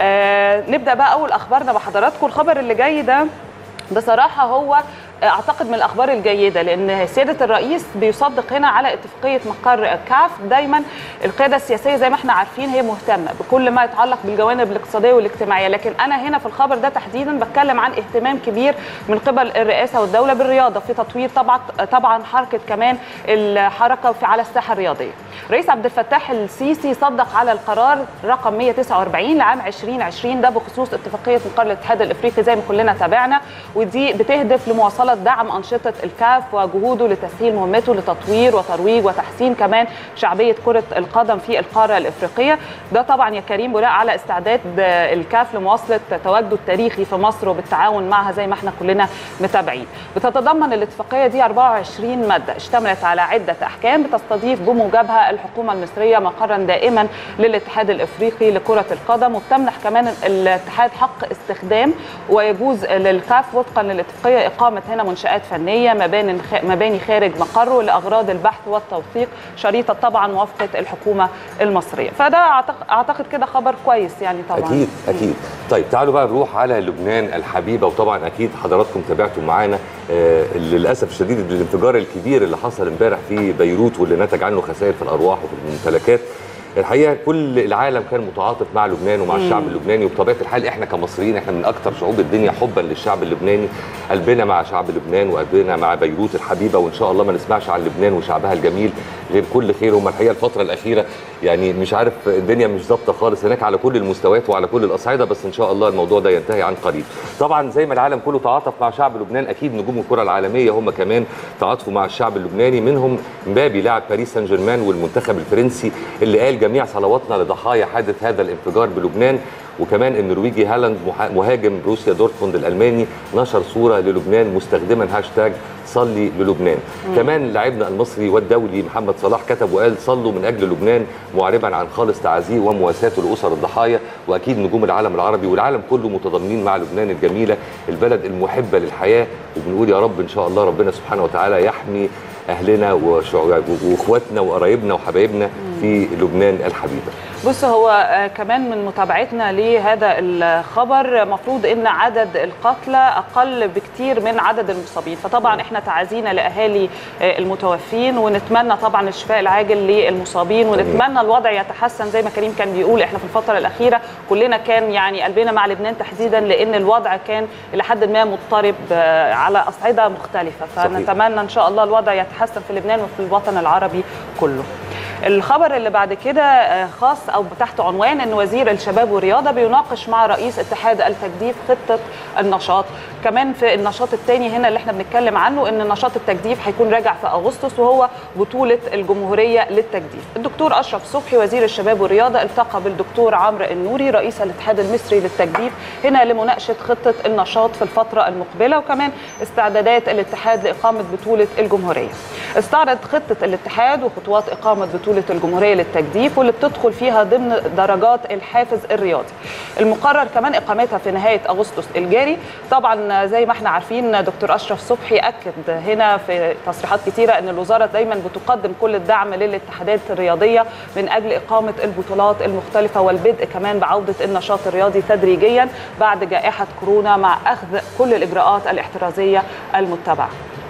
آه نبدا بقى اول اخبارنا بحضراتكم الخبر اللي جاي ده بصراحه هو اعتقد من الاخبار الجيده لان سياده الرئيس بيصدق هنا على اتفاقيه مقر كاف دايما القياده السياسيه زي ما احنا عارفين هي مهتمه بكل ما يتعلق بالجوانب الاقتصاديه والاجتماعيه لكن انا هنا في الخبر ده تحديدا بتكلم عن اهتمام كبير من قبل الرئاسه والدوله بالرياضه في تطوير طبعا طبعا حركه كمان الحركه في على الساحه الرياضيه رئيس عبد الفتاح السيسي صدق على القرار رقم 149 لعام 2020 ده بخصوص اتفاقيه مقر الاتحاد الافريقي زي ما كلنا تابعنا ودي بتهدف لمواصله دعم انشطه الكاف وجهوده لتسهيل مهمته لتطوير وترويج وتحسين كمان شعبيه كره القدم في القاره الافريقيه ده طبعا يا كريم بناء على استعداد الكاف لمواصله تواجده التاريخي في مصر وبالتعاون معها زي ما احنا كلنا متابعين بتتضمن الاتفاقيه دي 24 ماده اشتملت على عده احكام بتستضيف بموجبها الحكومه المصريه مقرا دائما للاتحاد الافريقي لكره القدم وبتمنح كمان الاتحاد حق استخدام ويجوز للكاف وفقا للاتفاقيه اقامه هنا منشات فنيه مباني مباني خارج مقره لاغراض البحث والتوثيق شريطه طبعا موافقه الحكومه المصريه فده اعتقد كده خبر كويس يعني طبعا اكيد اكيد طيب تعالوا بقى نروح على لبنان الحبيبه وطبعا اكيد حضراتكم تابعتوا معانا آه للاسف الشديد الانفجار الكبير اللي حصل امبارح في بيروت واللي نتج عنه خسائر في الارواح وفي الممتلكات الحقيقه كل العالم كان متعاطف مع لبنان ومع مم. الشعب اللبناني وبطبيعه الحال احنا كمصريين احنا من اكثر شعوب الدنيا حبا للشعب اللبناني قلبنا مع شعب لبنان وقلبنا مع بيروت الحبيبه وان شاء الله ما نسمعش عن لبنان وشعبها الجميل غير كل خير هم الحقيقه الفتره الاخيره يعني مش عارف الدنيا مش ظابطه خالص هناك على كل المستويات وعلى كل الاصعده بس ان شاء الله الموضوع ده ينتهي عن قريب طبعا زي ما العالم كله تعاطف مع شعب لبنان اكيد نجوم الكره العالميه هم كمان تعاطفوا مع الشعب اللبناني منهم مبابي لاعب باريس سان جيرمان والمنتخب الفرنسي اللي قال جميع صلواتنا لضحايا حادث هذا الانفجار بلبنان وكمان النرويجي هالاند مهاجم بروسيا دورتموند الالماني نشر صوره للبنان مستخدما هاشتاج صلي للبنان مم. كمان لاعبنا المصري والدولي محمد صلاح كتب وقال صلوا من اجل لبنان معربا عن خالص تعازيه ومواساته لاسر الضحايا واكيد نجوم العالم العربي والعالم كله متضامنين مع لبنان الجميله البلد المحبه للحياه وبنقول يا رب ان شاء الله ربنا سبحانه وتعالى يحمي اهلنا واخواتنا وقرايبنا وحبايبنا في لبنان الحبيبه بص هو كمان من متابعتنا لهذا الخبر مفروض ان عدد القتلى اقل بكتير من عدد المصابين فطبعا احنا تعازينا لاهالي المتوفين ونتمنى طبعا الشفاء العاجل للمصابين ونتمنى الوضع يتحسن زي ما كريم كان بيقول احنا في الفتره الاخيره كلنا كان يعني قلبنا مع لبنان تحديدا لان الوضع كان الى حد ما مضطرب على اصعده مختلفه فنتمنى ان شاء الله الوضع يتحسن في لبنان وفي الوطن العربي كله الخبر اللي بعد كده خاص او تحت عنوان ان وزير الشباب والرياضه بيناقش مع رئيس اتحاد التجديف خطه النشاط كمان في النشاط الثاني هنا اللي احنا بنتكلم عنه ان نشاط التجديف هيكون راجع في اغسطس وهو بطوله الجمهوريه للتجديف الدكتور اشرف صبحي وزير الشباب والرياضه التقى بالدكتور عمرو النوري رئيس الاتحاد المصري للتجديف هنا لمناقشه خطه النشاط في الفتره المقبله وكمان استعدادات الاتحاد لاقامه بطوله الجمهوريه استعرض خطه الاتحاد وخطوات اقامه بطوله الجمهوريه للتجديف واللي بتدخل فيها ضمن درجات الحافز الرياضي المقرر كمان اقامتها في نهايه اغسطس الجاري طبعا زي ما احنا عارفين دكتور اشرف صبحي اكد هنا في تصريحات كثيره ان الوزاره دايما بتقدم كل الدعم للاتحادات الرياضيه من اجل اقامه البطولات المختلفه والبدء كمان بعوده النشاط الرياضي تدريجيا بعد جائحه كورونا مع اخذ كل الاجراءات الاحترازيه المتبعه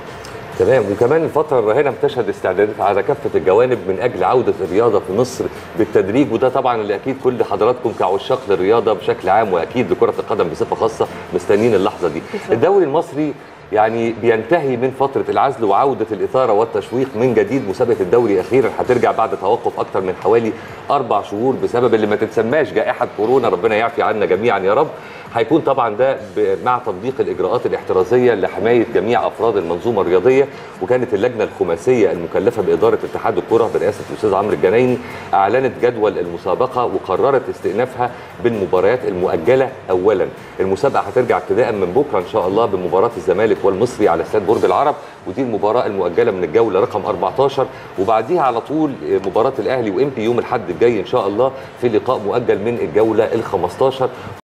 تمام وكمان الفترة الراهنة بتشهد استعدادات على كافة الجوانب من أجل عودة الرياضة في مصر بالتدريج وده طبعا اللي أكيد كل حضراتكم كعشاق للرياضة بشكل عام وأكيد لكرة القدم بصفة خاصة مستنيين اللحظة دي. الدوري المصري يعني بينتهي من فتره العزل وعوده الاثاره والتشويق من جديد مسابقه الدوري اخيرا هترجع بعد توقف اكثر من حوالي اربع شهور بسبب اللي ما تتسماش جائحه كورونا ربنا يعفي عنا جميعا يا رب هيكون طبعا ده مع تطبيق الاجراءات الاحترازيه لحمايه جميع افراد المنظومه الرياضيه وكانت اللجنه الخماسيه المكلفه باداره اتحاد الكره برئاسه الاستاذ عمرو الجنايني اعلنت جدول المسابقه وقررت استئنافها بالمباريات المؤجله اولا المسابقه هترجع ابتداء من بكره ان شاء الله بمباراه الزمالك والمصري على استاد برج العرب ودي المباراه المؤجله من الجوله رقم 14 وبعديها على طول مباراه الاهلي وامبي يوم الاحد الجاي ان شاء الله في لقاء مؤجل من الجوله ال 15